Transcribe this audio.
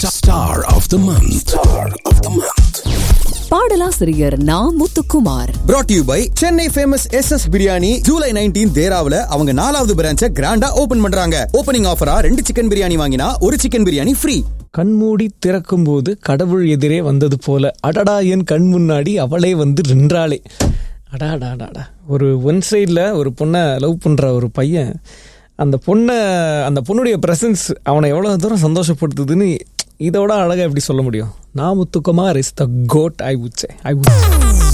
Star of the month. Star of the month. பாடலாசிரியர் Na Muthukumar brought to you by Chennai famous S S biryani July nineteen தேராவுல அவங்க நாலாவது பிரான்ச்சை கிராண்டா open பண்றாங்க ஓபனிங் ஆஃபரா ரெண்டு சிக்கன் பிரியாணி வாங்கினா ஒரு சிக்கன் பிரியாணி ஃப்ரீ கண்மூடி திறக்கும்போது கடவுள் எதிரே வந்தது போல அடடா என் கண் முன்னாடி அவளே வந்து நின்றாளே அடாடாடாடா ஒரு ஒன் சைடில் ஒரு பொண்ணை லவ் பண்ணுற ஒரு பையன் அந்த பொண்ணை அந்த பொண்ணுடைய ப்ரெசன்ஸ் அவனை எவ்வளோ தூரம் சந்தோஷப்படுத்துதுன்னு இதோட அழகாக எப்படி சொல்ல முடியும் நான் முத்துக்குமார் இஸ் த கோட் ஐ உச்சே ஐ உச்சே